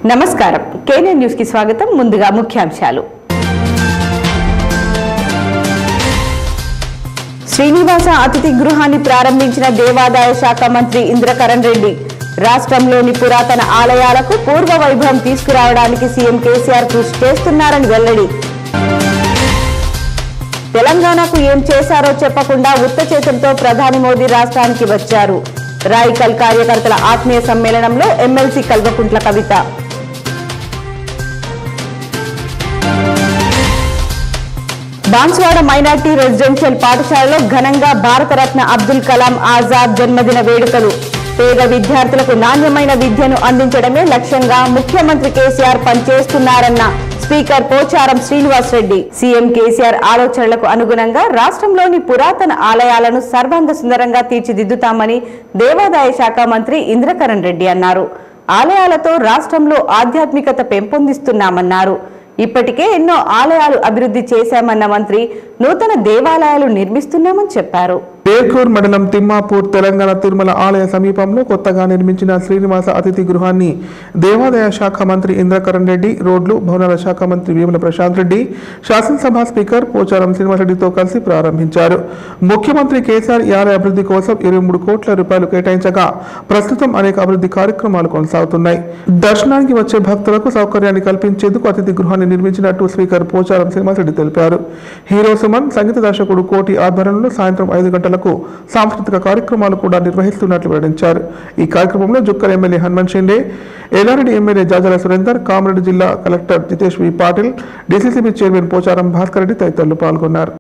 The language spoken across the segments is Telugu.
నమస్కారం కేనే న్యూస్ కి స్వాగతం ముందుగా ముఖ్యాంశాలు శ్రీనివాస అతిథి గృహాన్ని ప్రారంభించిన దేవాదాయ శాఖ మంత్రి ఇంద్రకరణ్ రెడ్డి రాష్ట్రంలోని పురాతన ఆలయాలకు పూర్వ వైభవం తీసుకురావడానికి సీఎం కేసీఆర్ కృషి చేస్తున్నారని వెల్లడి తెలంగాణకు ఏం చేశారో చెప్పకుండా ఉత్త చేతులతో ప్రధాని మోదీ రాష్ట్రానికి వచ్చారు రాయికల్ కార్యకర్తల ఆత్మీయ సమ్మేళనంలో ఎమ్మెల్సీ కల్వకుంట్ల కవిత బాన్స్వాడ మైనార్టీ రెసిడెన్షియల్ పాఠశాలలో ఘనంగా భారతరత్న అబ్దుల్ కలాం ఆజాద్ జన్మదిన వేడుకలు పేద విద్యార్థులకు నాణ్యమైన విద్యను అందించడమే లక్ష్యంగా ముఖ్యమంత్రి కేసీఆర్ పనిచేస్తున్నారన్న speaker Pocharam Srinivas Reddy CM KCR ఆలోచనలకు అనుగుణంగా రాష్ట్రంలోని పురాతన ఆలయాలను సర్వాంగ సుందరంగా తీర్చిదిద్దుతామని దేవాదాయ శాఖ మంత్రి ఇంద్రకరణ్ రెడ్డి అన్నారు ఆలయాలతో రాష్ట్రంలో ఆధ్యాత్మికత పెంపొందిస్తున్నామన్నారు ఇప్పటికే ఎన్నో ఆలయాలు అభివృద్ధి చేశామన్న మంత్రి నూతన దేవాలయాలు నిర్మిస్తున్నామని చెప్పారు పేర్కూర్ మండలం తిమ్మాపూర్ తెలంగాణ తిరుమల ఆలయ సమీపంలో కొత్తగా నిర్మించిన శ్రీనివాస అతిథి గృహాన్ని దేవాదాయ శాఖ మంత్రి ఇంద్రకరణ్ రెడ్డి రోడ్లు భవనాల శాఖ మంత్రి వేముల ప్రశాంత్ రెడ్డి శాసనసభ స్పీకర్ పోచారం శ్రీనివాసరెడ్డితో కలిసి ప్రారంభించారు ముఖ్యమంత్రి కేసీఆర్ ఈ ఆలయ అభివృద్ధి కోసం ఇరవై మూడు కోట్ల రూపాయలు కేటాయించగా ప్రస్తుతం అనేక అభివృద్ధి కార్యక్రమాలు కొనసాగుతున్నాయి దర్శనానికి వచ్చే భక్తులకు సౌకర్యాన్ని కల్పించేందుకు అతిథి గృహాన్ని నిర్మించినట్టు స్పీకర్ పోచారం శ్రీనివాసరెడ్డి తెలిపారు హీరో సుమన్ సంగీత దర్శకుడు కోటి ఆధ్వర్యంలో సాయంత్రం ఐదు గంటలకు సాంస్కృతిక కార్యక్రమాలు కూడా నిర్వహిస్తున్నట్లు వెల్లడించారు ఈ కార్యక్రమంలో జుక్కర్ ఎమ్మెల్యే హనుమంత్ షిండే ఎల్లారెడ్డి ఎమ్మెల్యే జాజల సురేందర్ కామారెడ్డి జిల్లా collector Jitesh V Patil DCCB chairman Pocharam Bhaskar Reddy తదితరులు పాల్గొన్నారు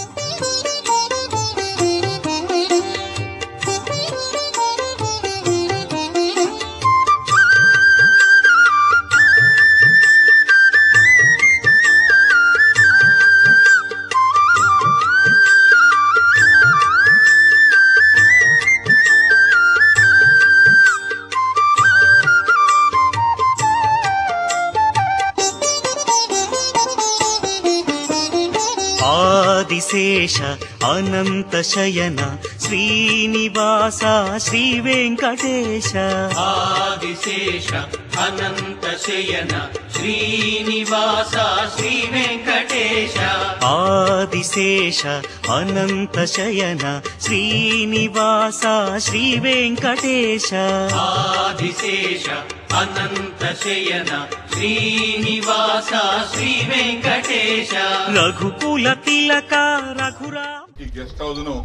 ఆదిశేష అనంత శయన శ్రీనివాస శ్రీ వెంకటేశ ఆదిశేష అనంత శయన శ్రీనివాస శ్రీ వెంకటేశ ఆదిశేష అనంత శయన శ్రీనివాస శ్రీ వెంకటేశ ఆదిశేష అనంత శయన శ్రీనివాస శ్రీ వెంకటేశ రఘుకుల తిలక రఘురా ఈ గెస్ట్ హౌస్ ను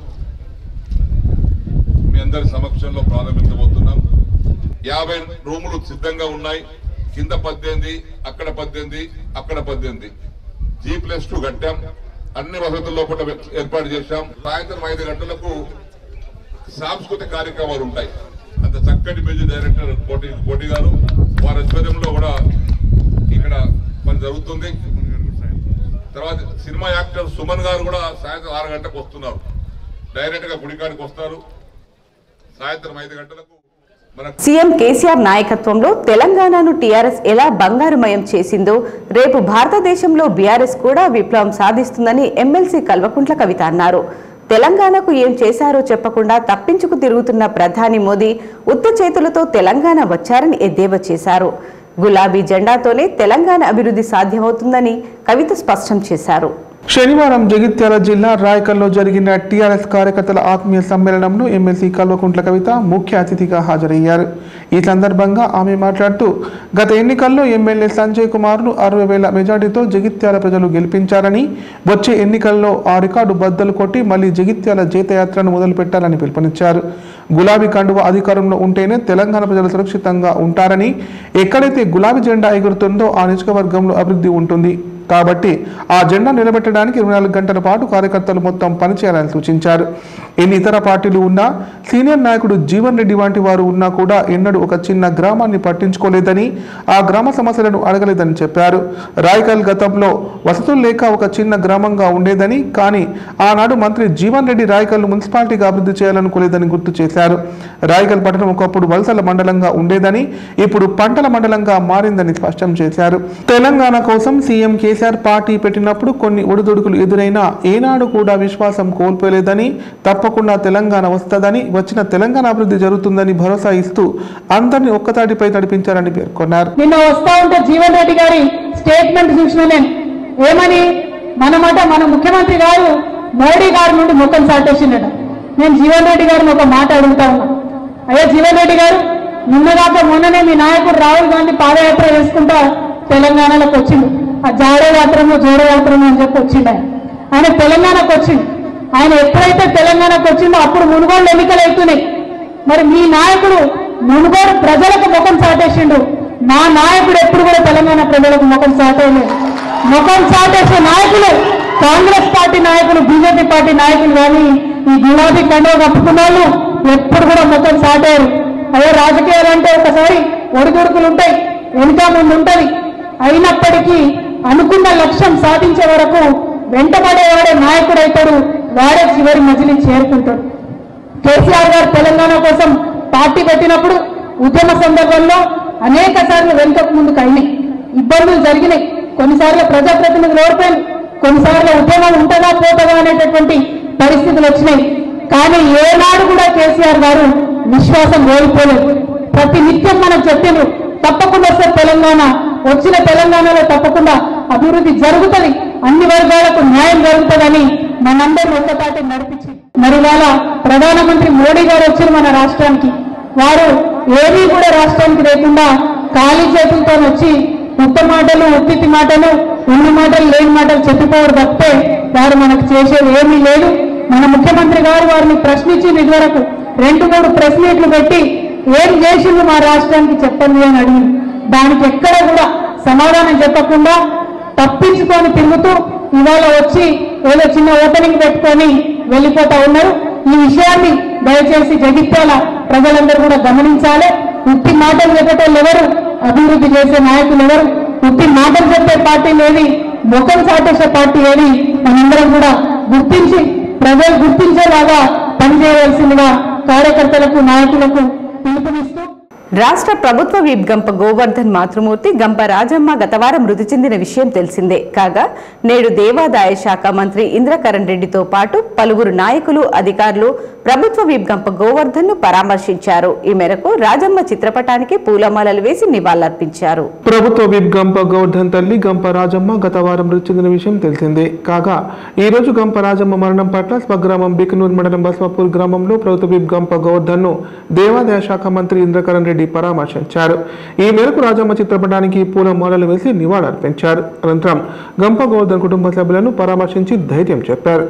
మీ అందరి సమక్షంలో ప్రారంభించబోతున్నాం యాభై రూములు సిద్ధంగా ఉన్నాయి కింద పద్దెనిమిది అక్కడ పద్దెనిమిది అక్కడ పద్దెనిమిది జీ ప్లస్ టూ కట్టాం అన్ని వసతుల్లో కూడా ఏర్పాటు చేశాం సాయంత్రం ఐదు గంటలకు సాంస్కృతిక కార్యక్రమాలు ఉంటాయి అంత చక్కటి మ్యూజిక్ డైరెక్టర్ కోటి కోటి గారు వారి ఆధ్వర్యంలో కూడా ఇక్కడ పని జరుగుతుంది తర్వాత సినిమా యాక్టర్ సుమన్ గారు కూడా సాయంత్రం ఆరు గంటలకు వస్తున్నారు డైరెక్ట్ గా గుడికాడికి వస్తారు సాయంత్రం ఐదు గంటలకు మన సీఎం కేసీఆర్ నాయకత్వంలో తెలంగాణను టీఆర్ఎస్ ఎలా బంగారుమయం చేసిందో రేపు భారతదేశంలో బీఆర్ఎస్ కూడా విప్లవం సాధిస్తుందని ఎమ్మెల్సీ కల్వకుంట్ల కవిత అన్నారు తెలంగాణకు ఏం చేశారో చెప్పకుండా తప్పించుకు తిరుగుతున్న ప్రధాని మోదీ ఉత్త చేతులతో తెలంగాణ వచ్చారని ఎద్దేవా చేశారు గులాబీ జెండాతోనే తెలంగాణ అభివృద్ధి సాధ్యమవుతుందని కవిత స్పష్టం చేశారు శనివారం జగిత్యాల జిల్లా రాయకల్లో జరిగిన టీఆర్ఎస్ కార్యకర్తల ఆత్మీయ సమ్మేళనంలో ఎమ్మెల్సీ కల్వకుంట్ల కవిత ముఖ్య అతిథిగా హాజరయ్యారు ఈ సందర్భంగా ఆమె మాట్లాడుతూ గత ఎన్నికల్లో ఎమ్మెల్యే సంజయ్ కుమార్ను అరవై వేల మెజార్టీతో జగిత్యాల ప్రజలు గెలిపించారని వచ్చే ఎన్నికల్లో ఆ రికార్డు బద్దలు కొట్టి మళ్లీ జగిత్యాల జీతయాత్రను మొదలుపెట్టాలని పిలుపునిచ్చారు గులాబీ కండువ అధికారంలో ఉంటేనే తెలంగాణ ప్రజలు సురక్షితంగా ఉంటారని ఎక్కడైతే గులాబీ జెండా ఎగురుతుందో ఆ నియోజకవర్గంలో అభివృద్ధి ఉంటుంది కాబట్టి ఆ జెండా నిలబెట్టడానికి ఇరవై నాలుగు గంటల పాటు కార్యకర్తలు మొత్తం పనిచేయాలని సూచించారు ఎన్ని ఇతర పార్టీలు ఉన్నా సీనియర్ నాయకుడు జీవన్ రెడ్డి వంటి వారు ఉన్నా కూడా ఎన్నడూ ఒక చిన్న గ్రామాన్ని పట్టించుకోలేదని ఆ గ్రామ సమస్యలను అడగలేదని చెప్పారు రాయకల్ గతంలో వసతులు లేక ఒక చిన్న గ్రామంగా ఉండేదని కానీ ఆనాడు మంత్రి జీవన్ రెడ్డి రాయకల్ మున్సిపాలిటీగా అభివృద్ధి చేయాలనుకోలేదని గుర్తు చేశారు రాయకల్ పట్టణం ఒకప్పుడు వలసల మండలంగా ఉండేదని ఇప్పుడు పంటల మండలంగా మారిందని స్పష్టం చేశారు తెలంగాణ కోసం సీఎం కేసీఆర్ పార్టీ పెట్టినప్పుడు కొన్ని ఒడిదుడుకులు ఎదురైనా ఏనాడు కూడా విశ్వాసం కోల్పోలేదని తప్పకుండా తప్పకుండా తెలంగాణ వస్తుందని వచ్చిన తెలంగాణ అభివృద్ధి జరుగుతుందని భరోసా ఇస్తూ అందరినీ ఒక్కతాటిపై నడిపించారని పేర్కొన్నారు నిన్న వస్తా ఉంటే జీవన్ రెడ్డి గారి స్టేట్మెంట్ చూసిన నేను ఏమని మనమాట మన ముఖ్యమంత్రి గారు మోడీ గారి నుండి ముఖం చాటేసిండట నేను జీవన్ రెడ్డి గారిని ఒక మాట అడుగుతా ఉన్నా అయ్యా జీవన్ రెడ్డి గారు నిన్నగాక మొన్ననే మీ నాయకుడు రాహుల్ గాంధీ పాదయాత్ర చేసుకుంటా తెలంగాణలోకి వచ్చిండు ఆ జాడో యాత్రము జోడో యాత్రము అని చెప్పి వచ్చిండు ఆయన ఆయన తెలంగాణకు వచ్చిండు ఆయన ఎప్పుడైతే తెలంగాణకు వచ్చిండో అప్పుడు మునుగోళ్ళు ఎన్నికలు అవుతున్నాయి మరి మీ నాయకుడు మునుగోడు ప్రజలకు ముఖం చాటేసిండు మా నాయకుడు ఎప్పుడు కూడా తెలంగాణ ప్రజలకు ముఖం చాటేయలేదు ముఖం చాటేసే నాయకులు కాంగ్రెస్ పార్టీ నాయకులు బీజేపీ పార్టీ నాయకులు కానీ ఈ గులాబీ కండవ కప్పుకున్న వాళ్ళు ఎప్పుడు కూడా ముఖం చాటారు అదే రాజకీయాలు అంటే ఒకసారి ఒడిదుడుకులు ఉంటాయి వెనుక ముందు ఉంటది అయినప్పటికీ అనుకున్న లక్ష్యం సాధించే వరకు వెంటబడేవాడే నాయకుడైతాడు వాడే చివరి మజిలి చేరుకుంటాడు కేసీఆర్ గారు తెలంగాణ కోసం పార్టీ పెట్టినప్పుడు ఉద్యమ సందర్భంలో అనేక సార్లు వెనుకకు ముందుకు అయినాయి ఇబ్బందులు జరిగినాయి కొన్నిసార్లు ప్రజాప్రతినిధులు ఓడిపోయారు కొన్నిసార్లు ఉద్యమం ఉంటుందా పోతుందా అనేటటువంటి పరిస్థితులు వచ్చినాయి కానీ ఏనాడు కూడా కేసీఆర్ గారు విశ్వాసం కోల్పోలేదు ప్రతి నిత్యం మనం చెప్పిండ్రు తప్పకుండా వస్తే తెలంగాణ వచ్చిన తెలంగాణలో తప్పకుండా అభివృద్ధి జరుగుతుంది అన్ని వర్గాలకు న్యాయం జరుగుతుందని మనందరినీ ఒక్కపాటి నడిపించి మరి ఇవాళ ప్రధానమంత్రి మోడీ గారు వచ్చారు మన రాష్ట్రానికి వారు ఏమీ కూడా రాష్ట్రానికి లేకుండా ఖాళీ చేతులతో వచ్చి ఉత్త మాటలు ఉత్తితి మాటలు ఉన్న మాటలు లేని మాటలు చెప్పిపోవరు తప్పితే వారు మనకు చేసేది ఏమీ లేదు మన ముఖ్యమంత్రి గారు వారిని ప్రశ్నించింది ఇదివరకు రెండు మూడు ప్రెస్ మీట్లు పెట్టి ఏం చేసిండు మా రాష్ట్రానికి చెప్పండి అని అడిగింది దానికి ఎక్కడ కూడా సమాధానం చెప్పకుండా తప్పించుకొని తిరుగుతూ ఇవాళ వచ్చి ఏదో చిన్న ఓపెనింగ్ పెట్టుకొని వెళ్ళిపోతా ఉన్నారు ఈ విషయాన్ని దయచేసి జగిత్యాల ప్రజలందరూ కూడా గమనించాలి ఉత్తి మాటలు చెప్పేటోళ్ళు ఎవరు అభివృద్ధి చేసే నాయకులు ఎవరు ఉత్తి మాటలు చెప్పే పార్టీ ఏది ముఖం చాటేసే పార్టీ ఏది మనందరం కూడా గుర్తించి ప్రజలు గుర్తించేలాగా పనిచేయవలసిందిగా కార్యకర్తలకు నాయకులకు పిలుపునిస్తూ రాష్ట్ర ప్రభుత్వ విప్ గంప గోవర్ధన్ మాతృమూర్తి గంప రాజమ్మ గతవారం మృతి చెందిన విషయం తెలిసిందే కాగా నేడు దేవాదాయ శాఖ మంత్రి ఇంద్రకరణ్ రెడ్డితో పాటు పలువురు నాయకులు అధికారులు ప్రభుత్వ విప్ గంప గోవర్ధన్ ను పరామర్శించారు ఈ మేరకు రాజమ్మ చిత్రపటానికి పూలమాలలు వేసి నివాళులర్పించారు ప్రభుత్వ విప్ గంప గౌర్ధన్ తల్లి గంప రాజమ్మ గత వారం మృతి చెందిన విషయం తెలిసిందే కాగా ఈ రోజు గంప రాజమ్మ మరణం పట్ల స్వగ్రామం బికనూర్ మండలం బస్వాపూర్ గ్రామంలో ప్రభుత్వ విప్ గంప గౌర్ధన్ ను దేవాదాయ శాఖ మంత్రి ఇంద్రకరణ్ రెడ్డి పరామర్శించారు ఈ మేరకు రాజమ్మ చిత్రపటానికి పూల మాలలు వేసి నివాళులర్పించారు అనంతరం గంప గౌర్ధన్ కుటుంబ సభ్యులను పరామర్శించి ధైర్యం చెప్పారు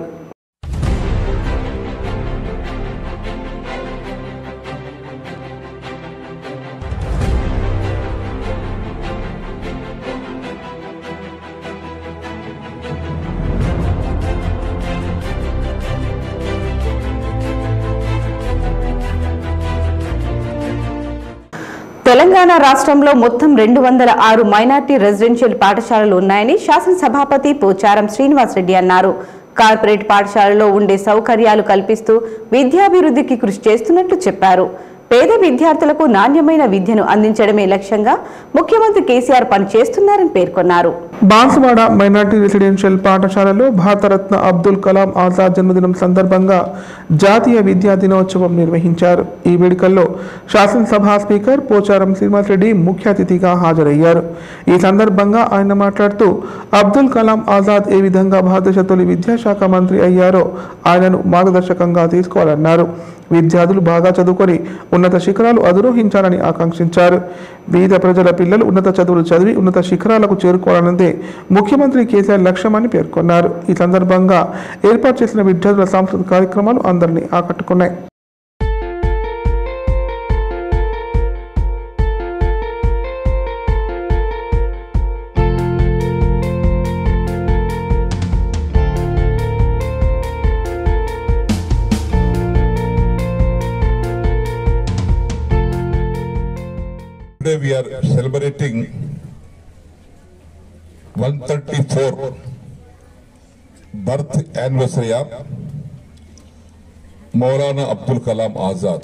తెలంగాణ రాష్ట్రంలో మొత్తం రెండు వందల ఆరు మైనార్టీ రెసిడెన్షియల్ పాఠశాలలు ఉన్నాయని శాసనసభాపతి పోచారం శ్రీనివాస్ రెడ్డి అన్నారు కార్పొరేట్ పాఠశాలలో ఉండే సౌకర్యాలు కల్పిస్తూ విద్యాభివృద్ధికి కృషి చేస్తున్నట్లు చెప్పారు పేద విద్యార్థులకు నాణ్యమైన విద్యను అందించడమే లక్ష్యంగా ముఖ్యమంత్రి కేసీఆర్ పనిచేస్తున్నారని పేర్కొన్నారు బాన్సువాడ మైనార్టీ రెసిడెన్షియల్ పాఠశాలలో భారతరత్న అబ్దుల్ కలాం ఆజాద్ జన్మదినం సందర్భంగా జాతీయ విద్యా దినోత్సవం నిర్వహించారు ఈ వేడుకల్లో శాసనసభ స్పీకర్ పోచారం శ్రీనివాసరెడ్డి ముఖ్య అతిథిగా హాజరయ్యారు ఈ సందర్భంగా ఆయన మాట్లాడుతూ అబ్దుల్ కలాం ఆజాద్ ఏ విధంగా భారతదేశ తొలి విద్యాశాఖ మంత్రి అయ్యారో ఆయనను మార్గదర్శకంగా తీసుకోవాలన్నారు విద్యార్థులు బాగా చదువుకొని ఉన్నత శిఖరాలు అధిరోహించాలని ఆకాంక్షించారు వివిధ ప్రజల పిల్లలు ఉన్నత చదువులు చదివి ఉన్నత శిఖరాలకు చేరుకోవాలన్నదే ముఖ్యమంత్రి కేసీఆర్ లక్ష్యమని పేర్కొన్నారు ఈ సందర్భంగా ఏర్పాటు చేసిన విద్యార్థుల సాంస్కృతిక కార్యక్రమాలు అందరినీ ఆకట్టుకున్నాయి Today we are celebrating 134 birth anniversary of Maulana Abdul Kalam Azad.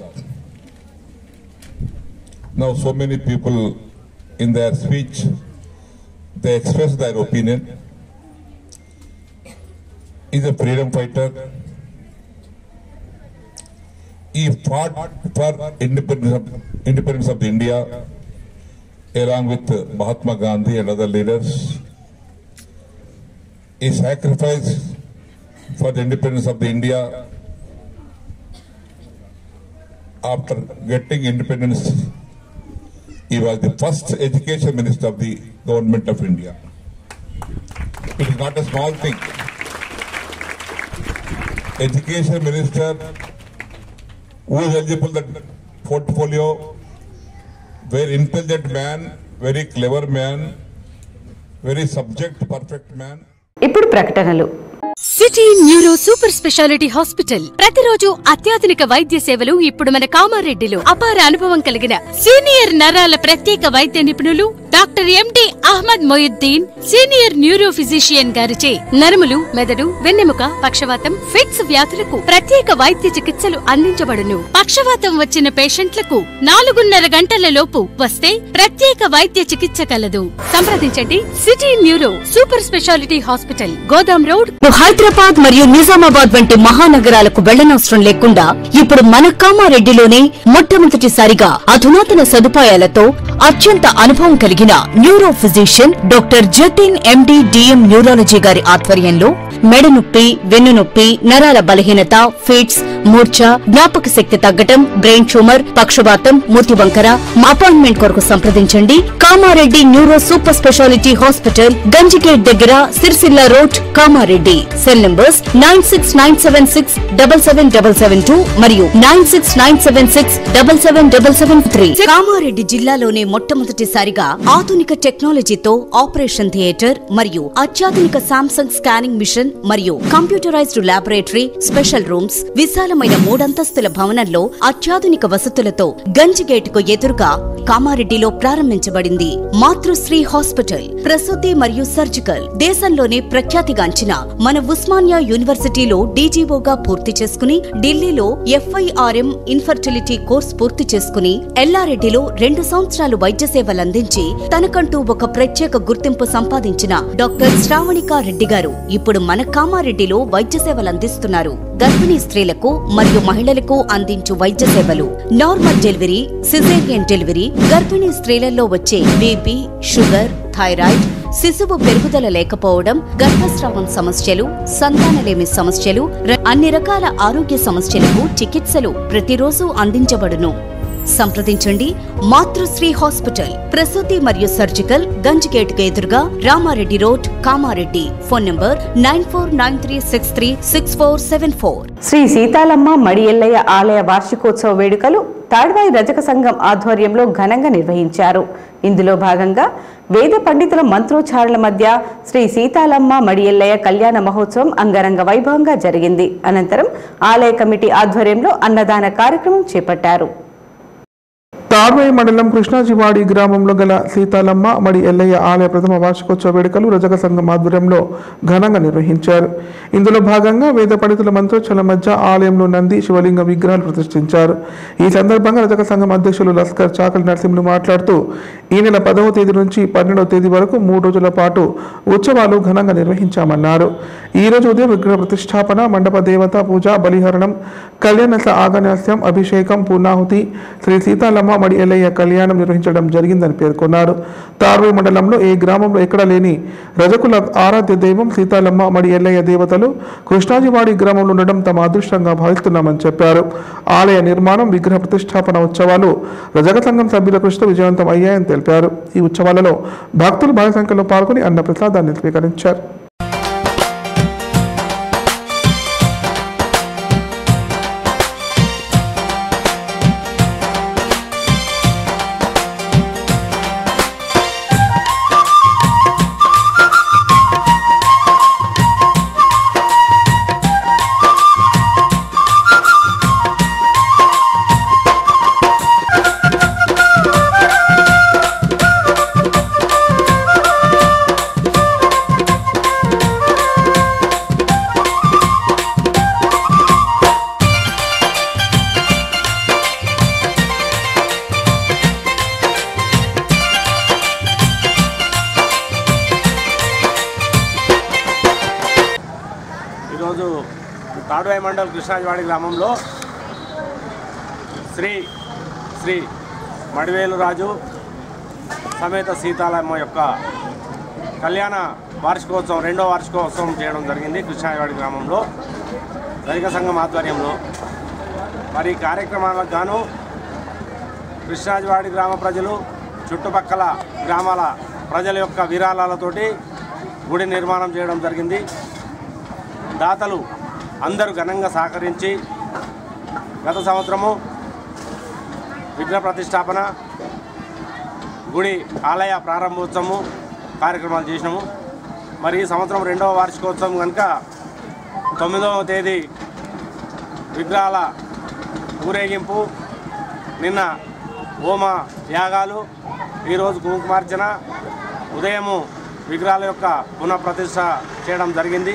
Now so many people in their speech, they express their opinion. He's a freedom fighter. he fought for independence of, independence of India along with Mahatma Gandhi and other leaders. He sacrificed for the independence of the India after getting independence. He was the first education minister of the government of India. It is not a small thing. Education minister who is eligible that portfolio, very intelligent man, very clever man, very subject perfect man. ఇప్పుడు ప్రకటనలు city neuro super speciality hospital ప్రతిరోజు అత్యాధునిక వైద్య సేవలు ఇప్పుడు మన కామారెడ్డిలో అపార అనుభవం కలిగిన సీనియర్ నరాల ప్రత్యేక వైద్య నిపుణులు doctor MD Ahmed Moinuddin senior neuro physician గారిచే నరములు మెదడు వెన్నెముక పక్షవాతం ఫిట్స్ వ్యాధులకు ప్రత్యేక వైద్య చికిత్సలు అందించబడును పక్షవాతం వచ్చిన పేషెంట్లకు నాలుగున్నర గంటల లోపు వస్తే ప్రత్యేక వైద్య చికిత్స కలదు సంప్రదించండి city neuro super speciality hospital Godam road Hyderabad మరియు నిజామాబాద్ వంటి మహానగరాలకు వెళ్లనవసరం లేకుండా ఇప్పుడు మన కామారెడ్డిలోనే మొట్టమొదటిసారిగా అధునాతన సదుపాయాలతో అత్యంత అనుభవం కలిగిన neuro physician doctor Jatin MD DM neurology గారి ఆధ్వర్యంలో మెడ నొప్పి వెన్ను నొప్పి నరాల బలహీనత ఫిట్స్ మూర్ఛ జ్ఞాపక శక్తి తగ్గటం బ్రెయిన్ ట్యూమర్ పక్షవాతం మూతి వంకర అపాయింట్మెంట్ కొరకు సంప్రదించండి Kamareddy neuro super speciality hospital Ganjigate దగ్గర Sircilla road Kamareddy cell numbers nine six nine seven six double seven double seven two మరియు nine six nine seven six double seven double seven three Kamareddy జిల్లాలోనే మొట్టమొదటిసారిగా ఆధునిక టెక్నాలజీతో ఆపరేషన్ థియేటర్ మరియు అత్యాధునిక సామ్సంగ్ స్కానింగ్ మిషన్ మరియు కంప్యూటరైజ్డ్ ల్యాబొరేటరీ స్పెషల్ రూమ్స్ విశాలమైన మూడంతస్తుల భవనంలో అత్యాధునిక వసతులతో గంజిగేట్ కు ఎదురుగా కామారెడ్డిలో ప్రారంభించబడింది మాతృశ్రీ హాస్పిటల్ ప్రసూతి మరియు సర్జికల్ దేశంలోనే ప్రఖ్యాతిగాంచిన మన ఉస్మానియా యూనివర్సిటీలో డీజీఓగా పూర్తి చేసుకుని ఢిల్లీలో ఎఫ్ఐఆర్ఎం ఇన్ఫర్టిలిటీ కోర్స్ పూర్తి చేసుకుని ఎల్లారెడ్డిలో రెండు సంవత్సరాలు వైద్య సేవలు అందించి తనకంటూ ఒక ప్రత్యేక గుర్తింపు సంపాదించిన డాక్టర్ శ్రావణికా రెడ్డి గారు ఇప్పుడు మన కామారెడ్డిలో వైద్య సేవలు అందిస్తున్నారు గర్భిణీ స్త్రీలకు మరియు మహిళలకు అందించు వైద్య సేవలు నార్మల్ డెలివరీ సిజేరియన్ డెలివరీ గర్భిణీ స్త్రీలలో వచ్చే బీపీ షుగర్ థైరాయిడ్ శిశువు పెరుగుదల లేకపోవడం గర్భస్రావం సమస్యలు సంతానలేమి సమస్యలు ర- అన్ని రకాల ఆరోగ్య సమస్యలకు చికిత్సలు ప్రతిరోజు అందించబడును సంప్రదించండి మాతృశ్రీ హాస్పిటల్ ప్రసూతి మరియు సర్జికల్ గంజిగేట్ కు ఎదురుగా Ramareddy road Kamareddy phone number nine four nine three six three six four seven four Shri Seethalamma Madiyallaiah ఆలయ వార్షికోత్సవ వేడుకలు తాడ్వాయి రజక సంఘం ఆధ్వర్యంలో ఘనంగా నిర్వహించారు ఇందులో భాగంగా వేద పండితుల మంత్రోచ్చారణల మధ్య శ్రీ సీతాలమ్మ మడియల్లయ్య కళ్యాణ మహోత్సవం అంగరంగ వైభవంగా జరిగింది అనంతరం ఆలయ కమిటీ ఆధ్వర్యంలో అన్నదాన కార్యక్రమం చేపట్టారు తాడ్వై మండలం కృష్ణాజివాడి గ్రామంలో గల సీతాలమ్మ మడి ఎల్లయ్య ఆలయ ప్రథమ వార్షికోత్సవ వేడుకలు రజక సంఘం ఆధ్వర్యంలో ఘనంగా నిర్వహించారు ఇందులో భాగంగా వేద పండితుల మంత్రోచ్చల మధ్య ఆలయంలో నంది శివలింగ విగ్రహాలు ప్రతిష్ఠించారు ఈ సందర్భంగా రజక సంఘం అధ్యక్షులు లస్కర్ చాకలి నరసింహులు మాట్లాడుతూ ఈ నెల పదవ తేదీ నుంచి పన్నెండవ తేదీ వరకు మూడు రోజుల పాటు ఉత్సవాలు ఘనంగా నిర్వహించామన్నారు ఈ రోజు ఉదయం విగ్రహ ప్రతిష్టాపన మండప దేవత పూజ బలిహరణం కళ్యాణ ఆగన్యాస్యం అభిషేకం పూర్ణాహుతి శ్రీ సీతాలమ్మ మడి ఎల్లయ్య కళ్యాణం నిర్వహించడం జరిగిందని పేర్కొన్నారు తార్వై మండలంలో ఏ గ్రామంలో ఎక్కడ లేని రజకుల ఆరాధ్య దైవం సీతాలమ్మ మడి ఎల్లయ్య దేవతలు కృష్ణాజివాడి గ్రామంలో ఉండడం తమ అదృష్టంగా భావిస్తున్నామని చెప్పారు ఆలయ నిర్మాణం విగ్రహ ప్రతిష్టాపన ఉత్సవాలు రజక సంఘం సభ్యుల కృషితో విజయవంతం అయ్యాయని తెలిపారు ఈ ఉత్సవాలలో భక్తులు భారీ సంఖ్యలో పాల్గొని అన్న ప్రసాదాన్ని స్వీకరించారు ఈరోజు తాడువాయి మండల్ కృష్ణాజవాడి గ్రామంలో శ్రీ శ్రీ మడివేలు రాజు సమేత సీతాలమ్మ యొక్క కళ్యాణ వార్షికోత్సవం రెండో వార్షికోత్సవం చేయడం జరిగింది కృష్ణాయవాడి గ్రామంలో రైక సంఘం ఆధ్వర్యంలో మరి ఈ కార్యక్రమాలకు గాను కృష్ణాజవాడి గ్రామ ప్రజలు చుట్టుపక్కల గ్రామాల ప్రజల యొక్క విరాళాలతోటి గుడి నిర్మాణం చేయడం జరిగింది దాతలు అందరూ ఘనంగా సహకరించి గత సంవత్సరము విఘ్న ప్రతిష్టాపన గుడి ఆలయ ప్రారంభోత్సవము కార్యక్రమాలు చేసినాము మరి ఈ సంవత్సరం రెండవ వార్షికోత్సవం కనుక తొమ్మిదవ తేదీ విగ్రహాల ఊరేగింపు నిన్న హోమ యాగాలు ఈరోజు కుంకుమార్చన ఉదయము విగ్రహాల యొక్క పునఃప్రతిష్ఠ చేయడం జరిగింది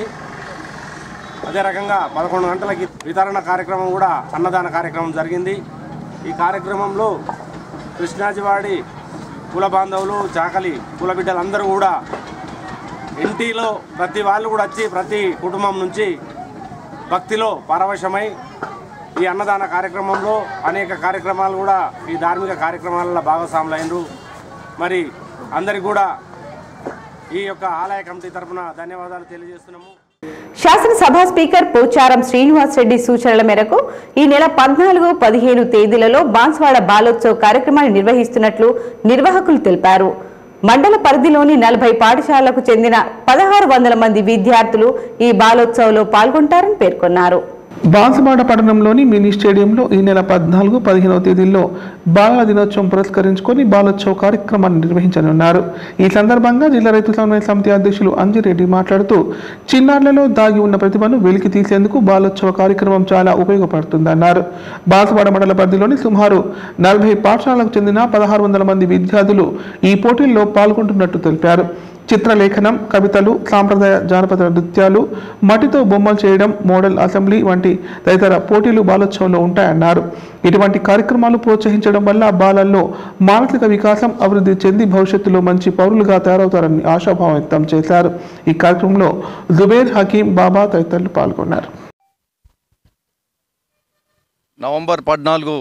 అదే రకంగా పదకొండు గంటలకి వితరణ కార్యక్రమం కూడా అన్నదాన కార్యక్రమం జరిగింది ఈ కార్యక్రమంలో కృష్ణాజివాడి కుల బాంధవులు చాకలి కుల బిడ్డలందరూ కూడా ఇంటిలో ప్రతి వాళ్ళు కూడా వచ్చి ప్రతి కుటుంబం నుంచి భక్తిలో పరవశమై ఈ అన్నదాన కార్యక్రమంలో అనేక కార్యక్రమాలు కూడా ఈ ధార్మిక కార్యక్రమాలలో భాగస్వాములైనరు మరి అందరికి కూడా ఈ యొక్క ఆలయ కమిటీ తరపున ధన్యవాదాలు తెలియజేస్తున్నాము శాసనసభ స్పీకర్ పోచారం శ్రీనివాస్ రెడ్డి సూచనల మేరకు ఈ నెల పద్నాలుగు పదిహేను తేదీలలో బాన్స్వాడ బాలోత్సవ్ కార్యక్రమాన్ని నిర్వహిస్తున్నట్లు నిర్వాహకులు తెలిపారు మండల పరిధిలోని నలభై పాఠశాలలకు చెందిన పదహారు వందల మంది విద్యార్థులు ఈ బాలోత్సవ్లో పాల్గొంటారని పేర్కొన్నారు బాన్సువాడ పట్టణంలోని మినీ స్టేడియంలో ఈ నెల పద్నాలుగు పదిహేనవ తేదీల్లో బాలల దినోత్సవం పురస్కరించుకొని బాలోత్సవ కార్యక్రమాన్ని నిర్వహించనున్నారు ఈ సందర్భంగా జిల్లా రైతు సమన్వయ సమితి అధ్యక్షులు అంజిరెడ్డి మాట్లాడుతూ చిన్నారులలో దాగి ఉన్న ప్రతిభను వెలికి తీసేందుకు బాలోత్సవ కార్యక్రమం చాలా ఉపయోగపడుతుందన్నారు బాన్సువాడ మండల పరిధిలోని సుమారు నలభై పాఠశాలకు చెందిన పదహారు వందల మంది విద్యార్థులు ఈ పోటీల్లో పాల్గొంటున్నట్టు తెలిపారు చిత్రలేఖనం కవితలు సాంప్రదాయ జానపద నృత్యాలు మట్టితో బొమ్మలు చేయడం మోడల్ అసెంబ్లీ వంటి తదితర పోటీలు బాలోత్సవంలో ఉంటాయన్నారు ఇటువంటి కార్యక్రమాలు ప్రోత్సహించడం వల్ల బాలల్లో మానసిక వికాసం అభివృద్ధి చెంది భవిష్యత్తులో మంచి పౌరులుగా తయారవుతారని ఆశాభావం వ్యక్తం చేశారు ఈ కార్యక్రమంలో జుబేర్ హకీం బాబా తదితరులు పాల్గొన్నారు నవంబర్ పద్నాలుగు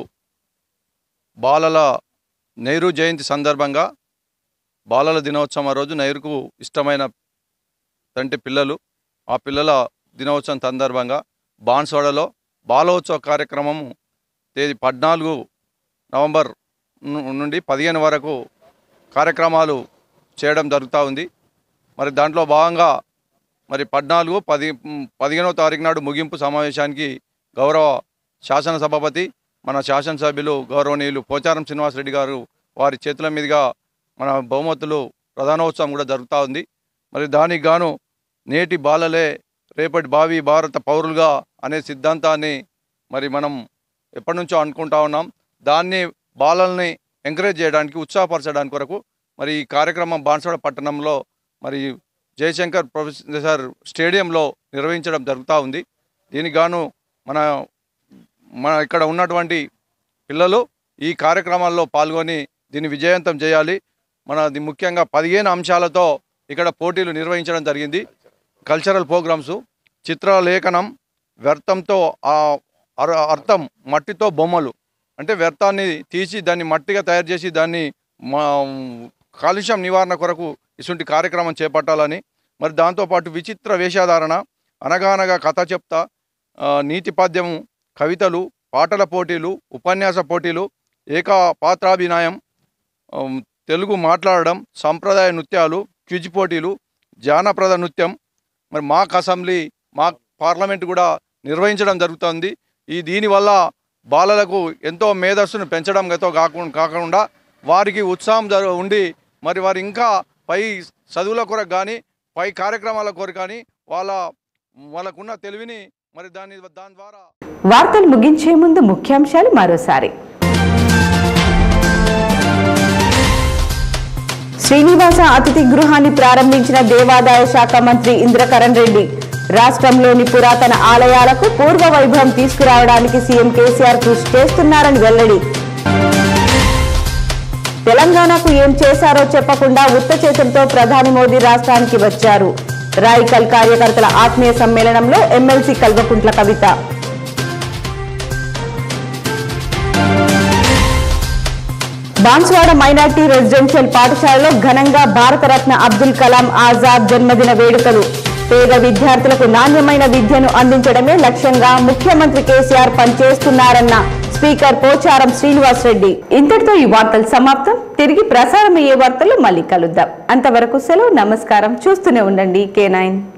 బాలల నెహ్రూ జయంతి సందర్భంగా బాలల దినోత్సవం ఆ రోజు నెహ్రూకు ఇష్టమైన తంటి పిల్లలు ఆ పిల్లల దినోత్సవం సందర్భంగా బాన్స్వాడలో బాలోత్సవ కార్యక్రమము తేదీ పద్నాలుగు నవంబర్ ను- నుండి పదిహేను వరకు కార్యక్రమాలు చేయడం జరుగుతూ ఉంది మరి దాంట్లో భాగంగా మరి పద్నాలుగు పది మ్, పదిహేనవ తారీఖు నాడు ముగింపు సమావేశానికి గౌరవ శాసనసభాపతి మన శాసనసభ్యులు గౌరవనీయులు పోచారం శ్రీనివాసరెడ్డి గారు వారి చేతుల మీదుగా మన బహుమతులు ప్రధానోత్సవం కూడా జరుగుతూ ఉంది మరి దానికి గాను నేటి బాలలే రేపటి భావి భారత పౌరులుగా అనే సిద్ధాంతాన్ని మరి మనం ఎప్పటి నుంచో అనుకుంటా ఉన్నాం దాన్ని బాలల్ని ఎంకరేజ్ చేయడానికి ఉత్సాహపరచడానికి కొరకు మరి ఈ కార్యక్రమం బాన్సవాడ పట్టణంలో మరి జయశంకర్ ప్రొఫెసర్ స్టేడియంలో నిర్వహించడం జరుగుతూ ఉంది దీనికి గాను మన మన ఇక్కడ ఉన్నటువంటి పిల్లలు ఈ కార్యక్రమాల్లో పాల్గొని దీన్ని విజయవంతం చేయాలి మనది ముఖ్యంగా పదిహేను అంశాలతో ఇక్కడ పోటీలు నిర్వహించడం జరిగింది కల్చరల్ ప్రోగ్రామ్స్ చిత్రలేఖనం వ్యర్థంతో ఆ అర- అర్థం మట్టితో బొమ్మలు అంటే వ్యర్థాన్ని తీసి దాన్ని మట్టిగా తయారు చేసి దాన్ని మా కాలుష్యం నివారణ కొరకు ఇటువంటి కార్యక్రమం చేపట్టాలని మరి దాంతోపాటు విచిత్ర వేషధారణ అనగానగా కథ చెప్తా ఆ, నీతి పద్యము కవితలు పాటల పోటీలు ఉపన్యాస పోటీలు ఏకా పాత్రాభినయం ఆమ్, తెలుగు మాట్లాడడం సంప్రదాయ నృత్యాలు క్విజ్ పోటీలు జానప్రద నృత్యం మరి మాక్ అసెంబ్లీ మాక్ పార్లమెంట్ కూడా నిర్వహించడం జరుగుతుంది ఈ దీనివల్ల బాలలకు ఎంతో మేధస్సును పెంచడం గతో కాకుండా కాకుండా వారికి ఉత్సాహం జరు- ఉండి మరి వారు ఇంకా పై చదువుల కొరకు కానీ పై కార్యక్రమాల కొరకు కానీ వాళ్ళ వాళ్ళకున్న తెలివిని మరి దాని దాని ద్వారా వార్తలు ముగించే ముందు ముఖ్యాంశాలు మరోసారి శ్రీనివాస అతిథి గృహాన్ని ప్రారంభించిన దేవాదాయ శాఖ మంత్రి ఇంద్రకరణ్ రెడ్డి రాష్ట్రంలోని పురాతన ఆలయాలకు పూర్వ వైభవం తీసుకురావడానికి సీఎం కేసీఆర్ కృషి చేస్తున్నారని వెల్లడి తెలంగాణకు ఏం చేశారో చెప్పకుండా ఉత్త చేతులతో ప్రధాని మోదీ రాష్ట్రానికి వచ్చారు రాయికల్ కార్యకర్తల ఆత్మీయ సమ్మేళనంలో ఎమ్మెల్సీ కల్వకుంట్ల కవిత బాన్స్వాడ మైనార్టీ రెసిడెన్షియల్ పాఠశాలలో ఘనంగా భారతరత్న అబ్దుల్ కలాం ఆజాద్ జన్మదిన వేడుకలు పేద విద్యార్థులకు నాణ్యమైన విద్యను అందించడమే లక్ష్యంగా ముఖ్యమంత్రి కేసీఆర్ పనిచేస్తున్నారన్న స్పీకర్ పోచారం శ్రీనివాస్ రెడ్డి ఇంతటితో ఈ వార్తలు సమాప్తం తిరిగి ప్రసారమయ్యే వార్తలు మళ్ళీ కలుద్దాం అంతవరకు సెలవు నమస్కారం చూస్తూనే ఉండండి కే నైన్